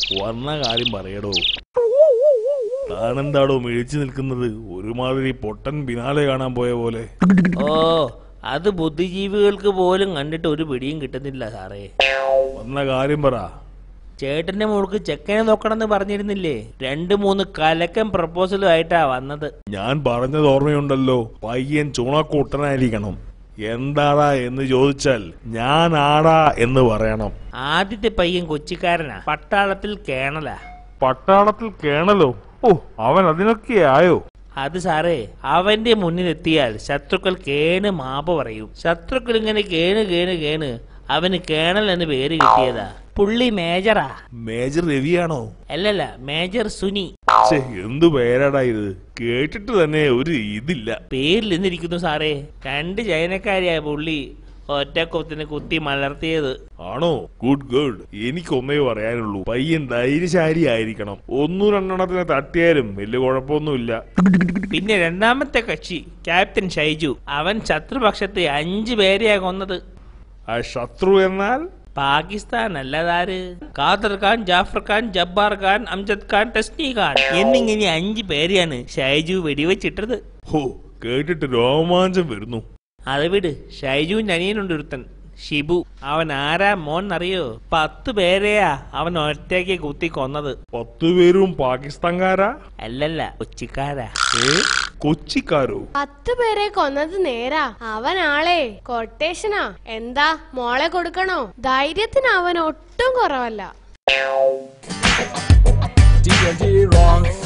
വന്ന കാര്യം പറയടോ താനെന്താടോ മിഴിച്ചു നിൽക്കുന്നത് ഒരുമാതിരി പൊട്ടൻ പിന്നാലെ കാണാൻ പോയ പോലെ ഓ അത് ബുദ്ധിജീവികൾക്ക് പോലും കണ്ടിട്ട് ഒരു പിടിയും കിട്ടുന്നില്ല സാറേ വന്ന കാര്യം പറ ചേട്ടന്റെ മോൾക്ക് ചെക്കനെ നോക്കണമെന്ന് പറഞ്ഞിരുന്നില്ലേ രണ്ട് മൂന്ന് കലക്കൻ പ്രപ്പോസലും ആയിട്ടാ വന്നത് ഞാൻ പറഞ്ഞത് ഓർമ്മയുണ്ടല്ലോ പയ്യൻ ചുണക്കൂട്ടനായിരിക്കണം എന്താടാ എന്ന് ചോദിച്ചാൽ ഞാൻ ആടാ എന്ന് പറയണം ആദ്യത്തെ പയ്യൻ കൊച്ചിക്കാരനാ പട്ടാളത്തിൽ കേണലാ പട്ടാളത്തിൽ കേണലോ ഓ അവൻ അതിനൊക്കെ ആയോ അത് സാറേ അവന്റെ മുന്നിലെത്തിയാൽ ശത്രുക്കൾ കേണ് മാപ്പ് പറയും ശത്രുക്കൾ ഇങ്ങനെ കേണ് കേണ് കേണ് അവന് കേണൽ എന്ന് പേര് കിട്ടിയതാ പുള്ളി മേജറാ മേജർ രവിയാണോ അല്ലല്ല മേജർ സുനി ഛെ, എന്തു പേരാടാ ഇത് കേട്ടിട്ട് തന്നെ ഒരു ഇതില്ല പേരിൽ നിന്നിരിക്കുന്നു സാറേ രണ്ട് ചൈനക്കാരിയായ പുള്ളി ഒറ്റക്കൊത്തിന് കുത്തി മലർത്തിയത് ആണോ ഗുഡ് ഗുഡ് എനിക്കൊന്നേ പറയാനുള്ളൂ പയ്യൻ ധൈര്യശാലി ആയിരിക്കണം ഒന്നു രണ്ടെണ്ണത്തിനെ തട്ടിയാലും വലിയ കുഴപ്പമൊന്നുമില്ല പിന്നെ രണ്ടാമത്തെ കക്ഷി ക്യാപ്റ്റൻ ഷൈജു അവൻ ശത്രുപക്ഷത്തെ അഞ്ചു പേരെയാ കൊന്നത് ആ ശത്രു എന്നാൽ പാകിസ്ഥാൻ അല്ലതാര് ഖാദർ ഖാൻ ജാഫർ ഖാൻ ജബ്ബാർ ഖാൻ അംജദ് ഖാൻ തസ്നി ഖാൻ എന്നിങ്ങനെ അഞ്ചു പേരെയാണ് ഷൈജു വെടിവെച്ചിട്ടത് ഹോ കേട്ടിട്ട് രോമാഞ്ചം വരുന്നു അത് വിട് ഷൈജുവിന്റെ അനിയനുണ്ട് ഒരുത്തൻ ഷിബു അവൻ ആരാ മോൻ അറിയോ പത്ത് പേരെയാ അവൻ ഒറ്റയ്ക്ക് കുത്തി കൊന്നത് പത്തു പേരും പാകിസ്ഥാൻകാരാ അല്ലല്ല കൊച്ചിക്കാരാ ഏ കൊച്ചിക്കാരോ പത്ത് പേരെ കൊന്നത് നേരാ അവനാളെ കൊട്ടേഷനാ എന്താ മോളെ കൊടുക്കണോ ധൈര്യത്തിന് അവൻ ഒട്ടും കുറവല്ല TNT rocks.